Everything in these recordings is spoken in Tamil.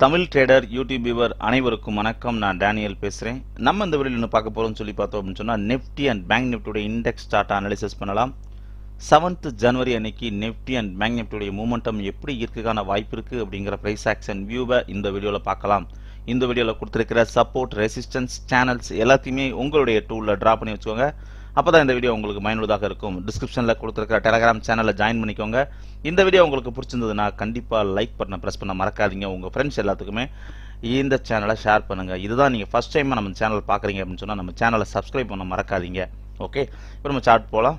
தமிழ் ட்ரேடர் யூடியூப் வியூவர் அனைவருக்கும் வணக்கம் நான் டேனியல் பேசுகிறேன் நம்ம இந்த வீடியோவில் என்ன பார்க்க போகிறோம்னு சொல்லி பார்த்தோம் அப்படின்னு சொன்னால் நிஃப்டி அண்ட் பேங்க் நிஃப்டியோட இண்டெக்ஸ் சார்ட்டை அனாலிசிஸ் பண்ணலாம் செவன்த் ஜனவரி அன்னைக்கு நிஃப்டி அண்ட் பேங்க் நிஃப்டியோடைய மூமெண்டம் எப்படி இருக்குக்கான வாய்ப்பு இருக்குது அப்படிங்கிற ப்ரைஸ் ஆக்ஷன் வியூவை இந்த வீடியோவில் பார்க்கலாம் இந்த வீடியோவில் கொடுத்துருக்கிற சப்போர்ட் ரெசிஸ்டன்ஸ் சேனல்ஸ் எல்லாத்தையுமே உங்களுடைய டூலில் ட்ரா பண்ணி வச்சுக்கோங்க அப்போ தான் இந்த வீடியோ உங்களுக்கு பயனுள்ளதாக இருக்கும் டிஸ்கிரிப்ஷனில் கொடுத்துருக்கிற டெலகிராம் சேனலில் ஜாயின் பண்ணிக்கோங்க இந்த வீடியோ உங்களுக்கு பிடிச்சிருந்ததுன்னா கண்டிப்பாக லைக் பட்டனை ப்ரெஸ் பண்ண மறக்காதீங்க உங்கள் ஃப்ரெண்ட்ஸ் எல்லாத்துக்குமே இந்த சேனலை ஷேர் பண்ணுங்கள் இதுதான் நீங்கள் ஃபஸ்ட் டைம் நம்ம சேனல் பார்க்குறீங்க அப்படின்னு சொன்னால் நம்ம சேனலை சப்ஸ்கிரைப் பண்ண மறக்காதீங்க ஓகே இப்போ நம்ம சார்ட் போகலாம்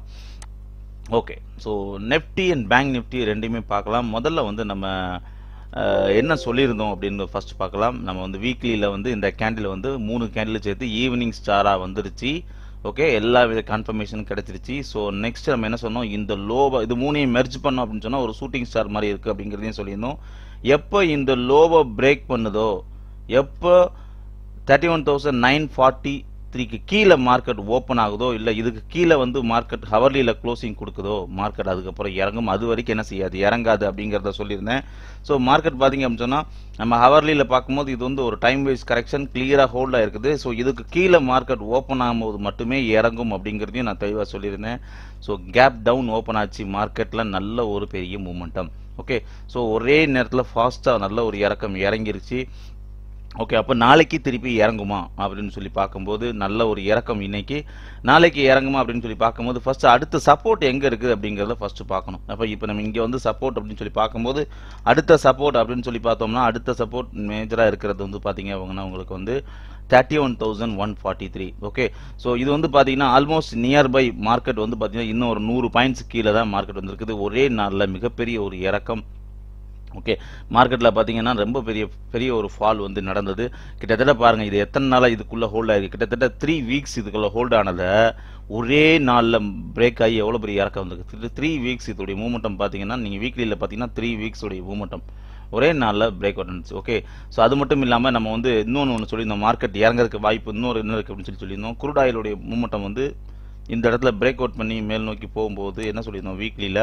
okay so Nifty and bank Nifty ரெண்டுமே பார்க்கலாம் முதல்ல வந்து நம்ம அஹ், என்ன சொல்லியிருந்தோம் அப்படின்னு ஃபர்ஸ்ட் பார்க்கலாம் நம்ம வந்து வீக்லியில் வந்து இந்த கேண்டில் வந்து மூணு கேண்டில் சேர்த்து ஈவினிங் ஸ்டாராக வந்துருச்சு ஓகே எல்லா வித கன்ஃபர்மேஷனும் கிடைச்சிருச்சு ஸோ நெக்ஸ்ட் நம்ம என்ன சொன்னோம் இந்த லோவை இது மூணையும் மெர்ஜ் பண்ணோம் அப்படின்னு சொன்னால் ஒரு ஷூட்டிங் ஸ்டார் மாதிரி இருக்குது அப்படிங்கிறதையும் சொல்லியிருந்தோம் எப்போ இந்த லோவை பிரேக் பண்ணுதோ எப்போ thirty one thousand nine forty த்ரீக்கு கீழே மார்க்கெட் ஓப்பன் ஆகுதோ இல்லை இதுக்கு கீழே வந்து மார்க்கெட் ஹவர்லியில் க்ளோசிங் கொடுக்குதோ மார்க்கெட் அதுக்கப்புறம் இறங்கும் அது வரைக்கும் என்ன செய்யாது இறங்காது அப்படிங்கிறத சொல்லியிருந்தேன் ஸோ மார்க்கெட் பார்த்தீங்க அப்படின்னு சொன்னால் நம்ம ஹவர்லியில் பார்க்கும்போது இது வந்து ஒரு டைம் வைஸ் கரெக்ஷன் கிளியராக ஹோல்டாக இருக்குது ஸோ இதுக்கு கீழே மார்க்கெட் ஓப்பன் ஆகும்போது மட்டுமே இறங்கும் அப்படிங்கிறதையும் நான் தெளிவாக சொல்லியிருந்தேன் ஸோ கேப் டவுன் ஓப்பன் ஆச்சு மார்க்கெட்டில் நல்ல ஒரு பெரிய மூமெண்டம் ஓகே ஸோ ஒரே நேரத்தில் ஃபாஸ்ட்டாக நல்ல ஒரு இறக்கம் இறங்கிருச்சு ஓகே அப்போ நாளைக்கு திருப்பி இறங்குமா அப்படின்னு சொல்லி பார்க்கும்போது நல்ல ஒரு இறக்கம் இன்னைக்கு நாளைக்கு இறங்குமா அப்படின்னு சொல்லி பார்க்கும்போது ஃபர்ஸ்ட் அடுத்த சப்போர்ட் எங்கே இருக்குது அப்படிங்கிறத ஃபர்ஸ்ட் பார்க்கணும் அப்போ இப்போ நம்ம இங்கே வந்து சப்போர்ட் அப்படின்னு சொல்லி பார்க்கும்போது அடுத்த சப்போர்ட் அப்படின்னு சொல்லி பார்த்தோம்னா அடுத்த சப்போர்ட் மேஜராக இருக்கிறது வந்து பார்த்தீங்க அப்படின்னா உங்களுக்கு வந்து thirty one thousand one forty three okay so இது வந்து பார்த்தீங்கன்னா ஆல்மோஸ்ட் நியர்பை மார்க்கெட் வந்து பார்த்தீங்கன்னா இன்னும் ஒரு நூறு பாயிண்ட்ஸ் கீழே தான் மார்க்கெட் வந்திருக்குது ஒரே நாளில் மிகப்பெரிய ஒரு இறக்கம் ஓகே மார்க்கெட்டில் பார்த்தீங்கன்னா ரொம்ப பெரிய பெரிய ஒரு ஃபால் வந்து நடந்தது கிட்டத்தட்ட பாருங்கள் இது எத்தனை நாளாக இதுக்குள்ளே ஹோல்ட் ஆகிருக்கு கிட்டத்தட்ட த்ரீ வீக்ஸ் இதுக்குள்ளே ஹோல்ட் ஆனதை ஒரே நாளில் பிரேக் ஆகி எவ்வளோ பெரிய இறக்கம் வந்திருக்கு த்ரீ வீக்ஸ் இதோடைய மூமெண்டம் பார்த்தீங்கன்னா நீங்கள் வீக்லியில் பார்த்தீங்கன்னா த்ரீ வீக்ஸோடைய மூமெண்டம் ஒரே நாளில் பிரேக் அவுட் இருந்துச்சு ஓகே ஸோ அது மட்டும் இல்லாமல் நம்ம வந்து இன்னொன்று ஒன்று சொல்லியிருந்தோம் மார்க்கெட் இறங்குறதுக்கு வாய்ப்பு இன்னொரு என்ன இருக்குது அப்படின்னு சொல்லி சொல்லியிருந்தோம் குரூட் ஆயிலுடைய மூமெண்டம் வந்து இந்த இடத்துல பிரேக் அவுட் பண்ணி மேல் நோக்கி போகும்போது என்ன சொல்லியிருந்தோம் வீக்லியில்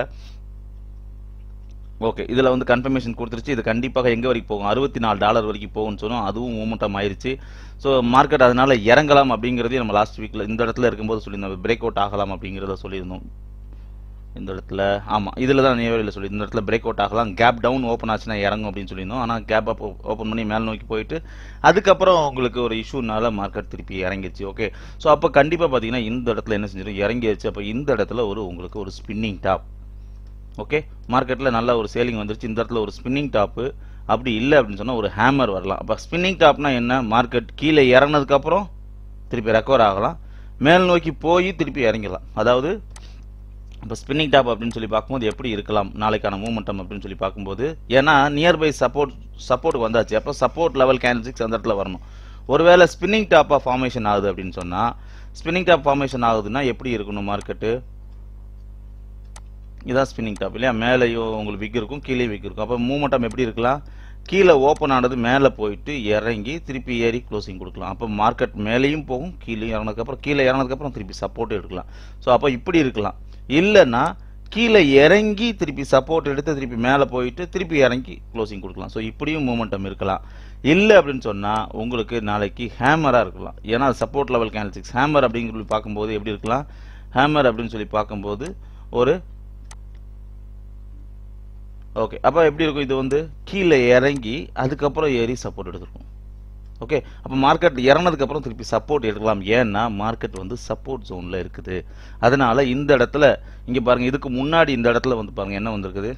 ஓகே இதில் வந்து கன்ஃபர்மேஷன் கொடுத்துருச்சு இது கண்டிப்பாக எங்கே வரைக்கும் போகும் அறுபத்தி நாலு டாலர் வரைக்கும் போகும்னு சொன்னோம் அதுவும் மூமெண்டம் ஆயிருச்சு ஸோ மார்க்கெட் அதனால இறங்கலாம் அப்படிங்கிறதையும் நம்ம லாஸ்ட் வீக்கில் இந்த இடத்துல இருக்கும்போது சொல்லியிருந்தோம் பிரேக் அவுட் ஆகலாம் அப்படிங்கிறத சொல்லியிருந்தோம் இந்த இடத்துல ஆமாம் இதில் தான் நியவரியில் சொல்லி இந்த இடத்துல பிரேக் அவுட் ஆகலாம் கேப் டவுன் ஓப்பன் ஆச்சுன்னா இறங்கும் அப்படின்னு சொல்லியிருந்தோம் ஆனால் கேப் அப் ஓப்பன் பண்ணி மேல் நோக்கி போயிட்டு அதுக்கப்புறம் உங்களுக்கு ஒரு இஷ்யூனால மார்க்கெட் திருப்பி இறங்கிருச்சு ஓகே ஸோ அப்போ கண்டிப்பாக பார்த்தீங்கன்னா இந்த இடத்துல என்ன செஞ்சிடும் இறங்கிருச்சு அப்போ இந்த இடத்துல ஒரு உங்களுக்கு ஒரு ஸ்பின்னிங் டாப் ஓகே மார்க்கெட்டில் நல்ல ஒரு சேலிங் வந்துருச்சு இந்த இடத்துல ஒரு ஸ்பின்னிங் டாப்பு அப்படி இல்லை அப்படின்னு சொன்னால் ஒரு ஹேமர் வரலாம் அப்போ ஸ்பின்னிங் டாப்னா என்ன மார்க்கெட் கீழே இறங்கினதுக்கப்புறம் திருப்பி ரெக்கவர் ஆகலாம் மேல் நோக்கி போய் திருப்பி இறங்கிடலாம் அதாவது இப்போ ஸ்பின்னிங் டாப் அப்படின்னு சொல்லி பார்க்கும்போது எப்படி இருக்கலாம் நாளைக்கான மூமெண்டம் அப்படின்னு சொல்லி பார்க்கும்போது ஏன்னா நியர்பை சப்போர்ட் சப்போர்ட் வந்தாச்சு அப்போ சப்போர்ட் லெவல் கேண்டில்ஸ் அந்த இடத்துல வரணும் ஒருவேளை ஸ்பின்னிங் டாப்பாக ஃபார்மேஷன் ஆகுது அப்படின்னு சொன்னால் ஸ்பின்னிங் டாப் ஃபார்மேஷன் ஆகுதுன்னா எப்படி இருக்கணும் மார்க்கெட்டு இதான் ஸ்பின்னிங் டாப் இல்லையா மேலேயும் உங்களுக்கு விக் இருக்கும் கீழே விக் இருக்கும் அப்போ மூமெண்டம் எப்படி இருக்கலாம் கீழே ஓப்பன் ஆனது மேலே போயிட்டு இறங்கி திருப்பி ஏறி க்ளோசிங் கொடுக்கலாம் அப்போ மார்க்கெட் மேலேயும் போகும் கீழே இறங்கினதுக்கப்புறம் கீழே இறங்கினதுக்கப்புறம் திருப்பி சப்போர்ட் எடுக்கலாம் ஸோ அப்போ இப்படி இருக்கலாம் இல்லைன்னா கீழே இறங்கி திருப்பி சப்போர்ட் எடுத்து திருப்பி மேலே போயிட்டு திருப்பி இறங்கி க்ளோசிங் கொடுக்கலாம் ஸோ இப்படியும் மூமெண்டம் இருக்கலாம் இல்லை அப்படின்னு சொன்னால் உங்களுக்கு நாளைக்கு ஹேமராக இருக்கலாம் ஏன்னா support level candle six hammer அப்படிங்கிற சொல்லி பார்க்கும்போது எப்படி இருக்கலாம் ஹேமர் அப்படின்னு சொல்லி பார்க்கும்போது ஒரு ஓகே அப்போ எப்படி இருக்கும் இது வந்து கீழே இறங்கி அதுக்கப்புறம் ஏறி சப்போர்ட் எடுத்துருக்கும் ஓகே அப்போ மார்க்கெட் இறங்கினதுக்கப்புறம் திருப்பி சப்போர்ட் எடுக்கலாம் ஏன்னா மார்க்கெட் வந்து சப்போர்ட் ஜோனில் இருக்குது அதனால இந்த இடத்துல இங்கே பாருங்க இதுக்கு முன்னாடி இந்த இடத்துல வந்து பாருங்க என்ன வந்திருக்குது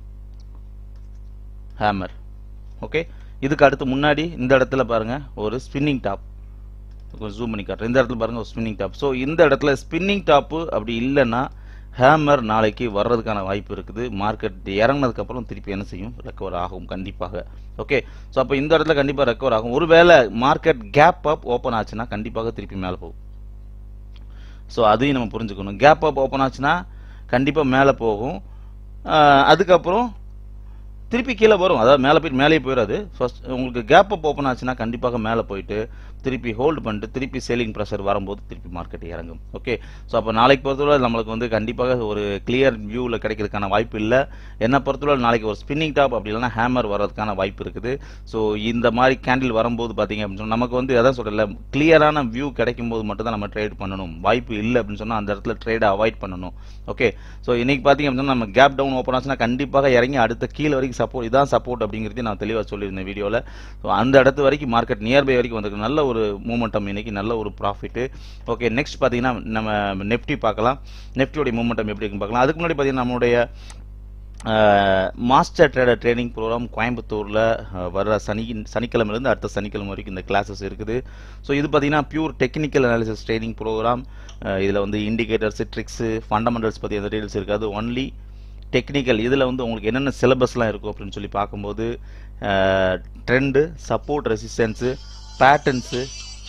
ஹேமர் ஓகே இதுக்கு அடுத்து முன்னாடி இந்த இடத்துல பாருங்க ஒரு ஸ்பின்னிங் டாப் கொஞ்சம் ஜூம் பண்ணி காட்டுறேன் இந்த இடத்துல பாருங்க ஒரு ஸ்பின்னிங் டாப் ஸோ இந்த இடத்துல ஸ்பின்னிங் டாப்பு அப்படி இல்லைன்னா ஹேமர் நாளைக்கு வர்றதுக்கான வாய்ப்பு இருக்குது மார்க்கெட் இறங்கினதுக்கப்புறம் திருப்பி என்ன செய்யும் ரெக்கவர் ஆகும் கண்டிப்பாக ஓகே ஸோ அப்போ இந்த இடத்துல கண்டிப்பாக ரெக்கவர் ஆகும் ஒருவேளை மார்க்கெட் கேப் அப் ஓப்பன் ஆச்சுன்னா கண்டிப்பாக திருப்பி மேலே போகும் ஸோ அதையும் நம்ம புரிஞ்சுக்கணும் கேப் அப் ஓப்பன் ஆச்சுன்னா கண்டிப்பாக மேலே போகும் ஆஹ் அதுக்கப்புறம் திருப்பி கீழே வரும் அதாவது மேலே போய் மேலே போயிடாது ஃபர்ஸ்ட் உங்களுக்கு கேப் அப் ஓப்பன் ஆச்சுன்னா கண்டிப்பாக மேலே போயிட்டு திருப்பி ஹோல்டு பண்ணிட்டு திருப்பி சேலிங் ப்ரெஷர் வரும்போது திருப்பி மார்க்கெட் இறங்கும் ஓகே ஸோ அப்போ நாளைக்கு பொறுத்தவரை நம்மளுக்கு வந்து கண்டிப்பாக ஒரு கிளியர் வியூவில் கிடைக்கிறதுக்கான வாய்ப்பு இல்லை என்னை பொறுத்தவரை நாளைக்கு ஒரு ஸ்பின்னிங் டாப் அப்படி இல்லைன்னா ஹேமர் வர்றதுக்கான வாய்ப்பு இருக்குது ஸோ இந்த மாதிரி கேண்டில் வரும்போது பார்த்தீங்க அப்படின்னு சொன்னா நமக்கு வந்து அதான் சொல்கிறல கிளியரான வியூ கிடைக்கும் போது மட்டும் தான் நம்ம ட்ரேட் பண்ணணும் வாய்ப்பு இல்லை அப்படின்னு சொன்னால் அந்த இடத்துல ட்ரேடை அவாய்ட் பண்ணணும் ஓகே ஸோ இன்னைக்கு பார்த்தீங்க அப்படின்னா நம்ம கேப் டவுன் ஓப்பன் ஆச்சுன்னா கண்டிப்பாக இறங்கி அடுத்த கீழே வரைக்கும் சப்போர்ட் இதான் சப்போர்ட் அப்படிங்கிறது நான் தெளிவாக சொல்லியிருந்தேன் வீடியோவில் ஸோ அந்த இடத்து வரைக்கும் மார்க்கெட் நியர்பை வரைக்கும் வந்திருக்கு நல்ல ஒரு மூமெண்டம் இன்னைக்கு நல்ல ஒரு ப்ராஃபிட்டு ஓகே நெக்ஸ்ட் பார்த்தீங்கன்னா நம்ம நெஃப்டி பார்க்கலாம் நெஃப்டியோடைய மூமெண்டம் எப்படி இருக்குன்னு பார்க்கலாம் அதுக்கு முன்னாடி பார்த்தீங்கன்னா நம்மளுடைய மாஸ்டர் ட்ரேடர் ட்ரைனிங் ப்ரோக்ராம் கோயம்புத்தூரில் வர்ற சனி சனிக்கிழமைலேருந்து அடுத்த சனிக்கிழமை வரைக்கும் இந்த கிளாஸஸ் இருக்குது ஸோ இது பார்த்தீங்கன்னா pure technical analysis training program இதில் வந்து இண்டிகேட்டர்ஸ் ட்ரிக்ஸு ஃபண்டமெண்டல்ஸ் பற்றி எந்த டீட்டெயில்ஸ் இருக்காது ஒன்லி டெக்னிக்கல் இதில் வந்து உங்களுக்கு என்னென்ன சிலபஸ்லாம் இருக்கும் அப்படின்னு சொல்லி பார்க்கும்போது ட்ரெண்டு சப்போர்ட் ரெசிஸ்டன்ஸு பேட்டர்ன்ஸு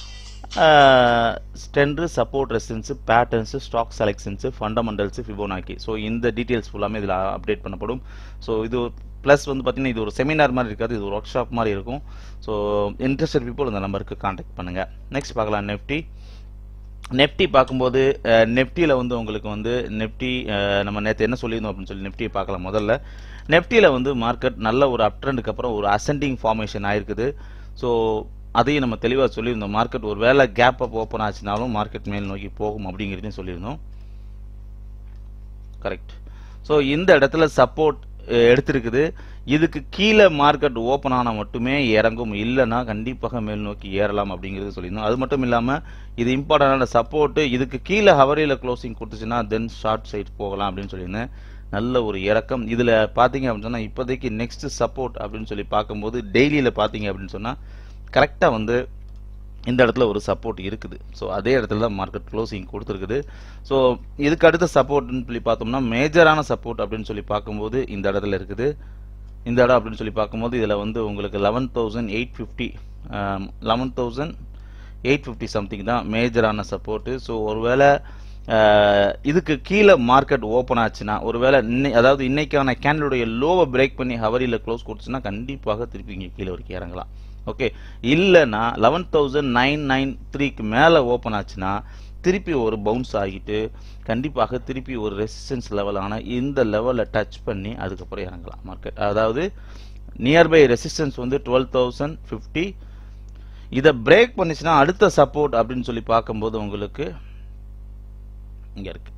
ஸ்டென்ரு support resistance patterns stock selections fundamentals Fibonacci so இந்த டீட்டெயில்ஸ் ஃபுல்லாமே இதில் அப்டேட் பண்ணப்படும் ஸோ இது ப்ளஸ் வந்து பார்த்தீங்கன்னா இது ஒரு செமினார் மாதிரி இருக்காது இது ஒரு ஒர்க் ஷாப் மாதிரி இருக்கும் ஸோ இன்ட்ரெஸ்டட் பீப்புள் இந்த நம்பருக்கு காண்டாக்ட் பண்ணுங்கள் நெக்ஸ்ட் பார்க்கலாம் நெஃப்டி நெஃப்டி பார்க்கும்போது நெஃப்டியில் வந்து உங்களுக்கு வந்து நெஃப்டி நம்ம நேற்று என்ன சொல்லியிருந்தோம் அப்படின்னு சொல்லி நெஃப்டியை பார்க்கலாம் முதல்ல நெஃப்டியில் வந்து மார்க்கெட் நல்ல ஒரு அப் ட்ரெண்டுக்கு அப்புறம் ஒரு அசெண்டிங் ஃபார்மேஷன் ஆயிருக்குது ஸோ அதையும் நம்ம தெளிவாக சொல்லியிருந்தோம் மார்க்கெட் ஒரு வேலை கேப் அப் ஓப்பன் ஆச்சுனாலும் மார்க்கெட் மேல் நோக்கி போகும் அப்படிங்கிறதையும் சொல்லியிருந்தோம் கரெக்ட் ஸோ இந்த இடத்துல சப்போர்ட் எடுத்திருக்குது இதுக்கு கீழே மார்க்கெட் ஓப்பன் ஆனால் மட்டுமே இறங்கும் இல்லைன்னா கண்டிப்பாக மேல் நோக்கி ஏறலாம் அப்படிங்கிறது சொல்லியிருந்தோம் அது மட்டும் இல்லாமல் இது இம்பார்ட்டண்டான சப்போர்ட்டு இதுக்கு கீழே ஹவரியில் க்ளோசிங் கொடுத்துச்சுன்னா தென் ஷார்ட் சைட் போகலாம் அப்படின்னு சொல்லியிருந்தேன் நல்ல ஒரு இறக்கம் இதில் பார்த்தீங்க அப்படின்னு சொன்னால் இப்போதைக்கு நெக்ஸ்ட் சப்போர்ட் அப்படின்னு சொல்லி பார்க்கும்போது டெய்லியில் பார்த்தீங்க அப்படின்னு சொன்னால் கரெக்டாக வந்து இந்த இடத்துல ஒரு சப்போர்ட் இருக்குது ஸோ அதே இடத்துல தான் மார்க்கெட் க்ளோசிங் கொடுத்துருக்குது ஸோ இதுக்கு அடுத்த சப்போர்ட்னு சொல்லி பார்த்தோம்னா மேஜரான சப்போர்ட் அப்படின்னு சொல்லி பார்க்கும்போது இந்த இடத்துல இருக்குது இந்த இடம் அப்படின்னு சொல்லி பார்க்கும்போது இதில் வந்து உங்களுக்கு eleven thousand eight fifty eleven thousand eight fifty something தான் மேஜரான சப்போர்ட்டு ஸோ ஒருவேளை இதுக்கு கீழே மார்க்கெட் ஓப்பன் ஆச்சுன்னா ஒருவேளை இன்னை அதாவது இன்னைக்கான கேண்டலுடைய லோவை பிரேக் பண்ணி ஹவரியில் க்ளோஸ் கொடுத்துச்சுன்னா கண்டிப்பாக திருப்பி இங்கே கீழே வரைக்கும் இறங்கலாம் ஓகே இல்லைன்னா லெவன் தௌசண்ட் நைன் நைன் த்ரீக்கு மேலே ஓப்பன் ஆச்சுன்னா திருப்பி ஒரு பவுன்ஸ் ஆகிட்டு கண்டிப்பாக திருப்பி ஒரு ரெசிஸ்டன்ஸ் லெவலான இந்த லெவலில் டச் பண்ணி அதுக்கப்புறம் இறங்கலாம் மார்க்கெட் அதாவது நியர்பை ரெசிஸ்டன்ஸ் வந்து டுவெல் தௌசண்ட் ஃபிஃப்டி இதை பிரேக் பண்ணிச்சுன்னா அடுத்த சப்போர்ட் அப்படின்னு சொல்லி பார்க்கும்போது உங்களுக்கு இங்கே இருக்கு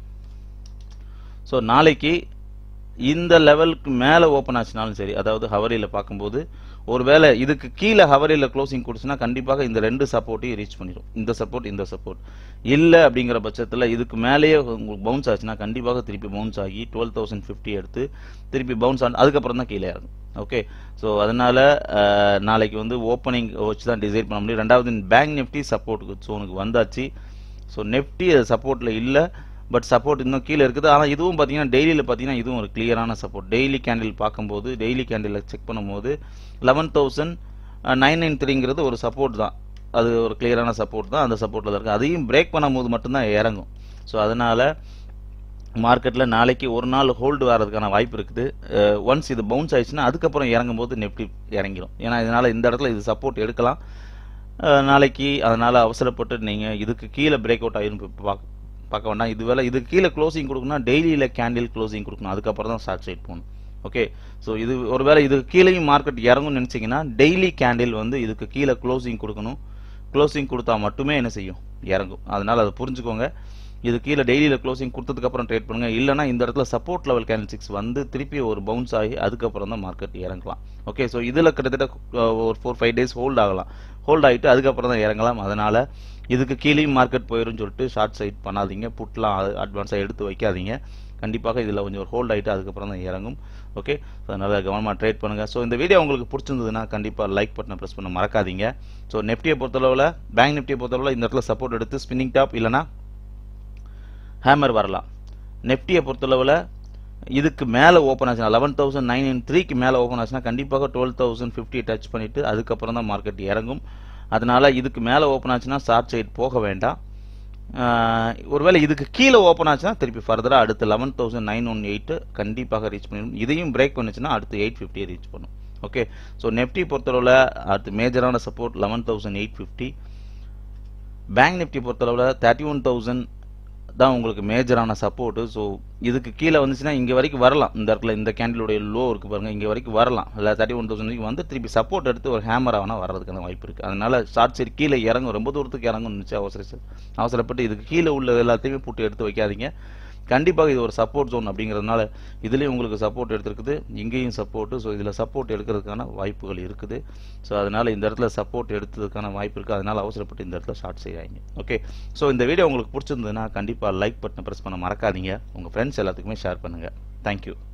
ஸோ நாளைக்கு இந்த லெவலுக்கு மேலே ஓப்பன் ஆச்சுனாலும் சரி அதாவது ஹவரியில் பார்க்கும்போது ஒருவேளை இதுக்கு கீழே ஹவரியில் க்ளோசிங் கொடுச்சுன்னா கண்டிப்பாக இந்த ரெண்டு சப்போர்ட்டையும் ரீச் பண்ணிடும் இந்த சப்போர்ட் இந்த சப்போர்ட் இல்லை அப்படிங்கிற பட்சத்தில் இதுக்கு மேலேயே உங்களுக்கு பவுன்ஸ் ஆச்சுன்னா கண்டிப்பாக திருப்பி பவுன்ஸ் ஆகி டுவெல் தௌசண்ட் ஃபிஃப்டி எடுத்து திருப்பி பவுன்ஸ் ஆன் அதுக்கப்புறம் தான் கீழே இறங்கும் ஓகே ஸோ அதனால் நாளைக்கு வந்து ஓப்பனிங் வச்சு தான் டிசைட் பண்ண முடியும் ரெண்டாவது பேங்க் நிஃப்டி சப்போர்ட்டுக்கு ஸோனுக்கு வந்தாச்சு ஸோ நெஃப்டி சப்போர்ட்டில் இல்லை பட் சப்போர்ட் இன்னும் கீழே இருக்குது ஆனால் இதுவும் பார்த்தீங்கன்னா டெய்லியில் பார்த்தீங்கன்னா இதுவும் ஒரு கிளியரான சப்போர்ட் டெய்லி கேண்டில் பார்க்கும்போது டெய்லி கேண்டில் செக் பண்ணும்போது லெவன் தௌசண்ட் நைன் நைன் த்ரீங்கிறது ஒரு சப்போர்ட் தான் அது ஒரு கிளியரான சப்போர்ட் தான் அந்த சப்போர்ட்டில் தான் இருக்குது அதையும் பிரேக் பண்ணும்போது மட்டும்தான் இறங்கும் ஸோ அதனால் மார்க்கெட்டில் நாளைக்கு ஒரு நாள் ஹோல்டு வரதுக்கான வாய்ப்பு இருக்குது ஒன்ஸ் இது பவுன்ஸ் ஆயிடுச்சுன்னா அதுக்கப்புறம் இறங்கும் போது நெஃப்டி இறங்கிடும் ஏன்னா இதனால் இந்த இடத்துல இது சப்போர்ட் எடுக்கலாம் நாளைக்கு அதனால் அவசரப்பட்டு நீங்கள் இதுக்கு கீழே பிரேக் அவுட் ஆகிரும் பார்க்க பார்க்க வேண்டாம் இது வேலை இதுக்கு கீழே க்ளோசிங் கொடுக்கணும் டெய்லியில் கேண்டில் க்ளோசிங் கொடுக்கணும் அதுக்கப்புறம் தான் ஷார்ட் சைட் போகணும் ஓகே ஸோ இது ஒருவேளை இதுக்கு கீழேயும் மார்க்கெட் இறங்கும்னு நினச்சிங்கன்னா டெய்லி கேண்டில் வந்து இதுக்கு கீழே க்ளோசிங் கொடுக்கணும் க்ளோசிங் கொடுத்தா மட்டுமே என்ன செய்யும் இறங்கும் அதனால் அதை புரிஞ்சுக்கோங்க இது கீழே டெய்லியில் க்ளோசிங் கொடுத்ததுக்கப்புறம் ட்ரேட் பண்ணுங்க இல்லைனா இந்த இடத்துல சப்போர்ட் லெவல் கேண்டில் சிக்ஸ் வந்து திருப்பி ஒரு பவுன்ஸ் ஆகி அதுக்கப்புறம் தான் மார்க்கெட் இறங்கலாம் ஓகே ஸோ இதில் கிட்டத்தட்ட ஒரு ஃபோர் ஃபைவ் டேஸ் ஹோல்ட் ஆகலாம் ஹோல்ட் ஆகிட்டு அதுக்கப்புறம் தான் இறங்கலாம் அதனால் இதுக்கு கீழேயும் மார்க்கெட் போயிடும் சொல்லிட்டு ஷார்ட் சைட் பண்ணாதீங்க புட்லாம் அட்வான்ஸாக எடுத்து வைக்காதீங்க கண்டிப்பாக இதில் கொஞ்சம் ஒரு ஹோல்ட் ஆகிட்டு அதுக்கப்புறம் தான் இறங்கும் ஓகே ஸோ அதனால் கவனமாக ட்ரேட் பண்ணுங்கள் ஸோ இந்த வீடியோ உங்களுக்கு பிடிச்சிருந்ததுன்னா கண்டிப்பாக லைக் பட்டனை ப்ரெஸ் பண்ண மறக்காதீங்க ஸோ நெஃப்டியை பொறுத்தளவில் பேங்க் நிஃப்டியை பொறுத்தளவில் இந்த இடத்துல சப்போர்ட் எடுத்து ஸ்பின்னிங் டாப் இல்லைனா ஹேமர் வரலாம் நெஃப்டியை பொறுத்தளவில் இதுக்கு மேலே ஓப்பன் ஆச்சுன்னா லெவன் தௌசண்ட் நைன் நைன் த்ரீக்கு மேலே ஓப்பன் ஆச்சுன்னா கண்டிப்பாக டுவெல் தௌசண்ட் ஃபிஃப்டி டச் பண்ணிவிட்டு அதுக்கப்புறம் தான் மார்க்கெட் இறங்கும் அதனால் இதுக்கு மேலே ஓப்பன் ஆச்சுன்னா ஷார்ட் சைட் போக வேண்டாம் ஆஹ் ஒருவேளை இதுக்கு கீழே ஓப்பன் ஆச்சுன்னா திருப்பி ஃபர்தராக அடுத்து eleven thousand nine one eight கண்டிப்பாக ரீச் பண்ணிடும் இதையும் பிரேக் பண்ணுச்சுன்னா அடுத்து எயிட் ஃபிஃப்டியை ரீச் பண்ணும் ஓகே ஸோ நெஃப்டி பொறுத்தளவில் அடுத்து மேஜரான சப்போர்ட் eleven thousand eight fifty bank Nifty பொறுத்தளவில் தேர்ட்டி ஒன் தௌசண்ட் தான் உங்களுக்கு மேஜரான சப்போர்ட்டு ஸோ இதுக்கு கீழே வந்துச்சுன்னா இங்கே வரைக்கும் வரலாம் இந்த இடத்துல இந்த கேண்டிலுடைய லோ இருக்குது பாருங்கள் இங்கே வரைக்கும் வரலாம் இல்லை தேர்ட்டி ஒன் தௌசண்ட் வரைக்கும் வந்து திருப்பி சப்போர்ட் எடுத்து ஒரு ஹேமர் ஆகினா வர்றதுக்கான வாய்ப்பு இருக்குது அதனால ஷார்ட் சைடு கீழே இறங்கும் ரொம்ப தூரத்துக்கு இறங்கும் இருந்துச்சு அவசர அவசரப்பட்டு இதுக்கு கீழே உள்ள எல்லாத்தையுமே போட்டு எடுத்து வைக்காதீங்க கண்டிப்பாக இது ஒரு சப்போர்ட் ஜோன் அப்படிங்கிறதுனால இதுலேயும் உங்களுக்கு சப்போர்ட் எடுத்திருக்குது இங்கேயும் சப்போர்ட்டு ஸோ இதில் சப்போர்ட் எடுக்கிறதுக்கான வாய்ப்புகள் இருக்குது ஸோ அதனால் இந்த இடத்துல சப்போர்ட் எடுத்ததுக்கான வாய்ப்பு இருக்குது அதனால் அவசரப்பட்டு இந்த இடத்துல ஷார்ட் செய்யாங்க ஓகே ஸோ இந்த வீடியோ உங்களுக்கு பிடிச்சிருந்ததுன்னா கண்டிப்பாக லைக் பட்டனை ப்ரெஸ் பண்ண மறக்காதீங்க உங்கள் ஃப்ரெண்ட்ஸ் எல்லாத்துக்குமே ஷேர் பண்ணுங்கள் தேங்க்யூ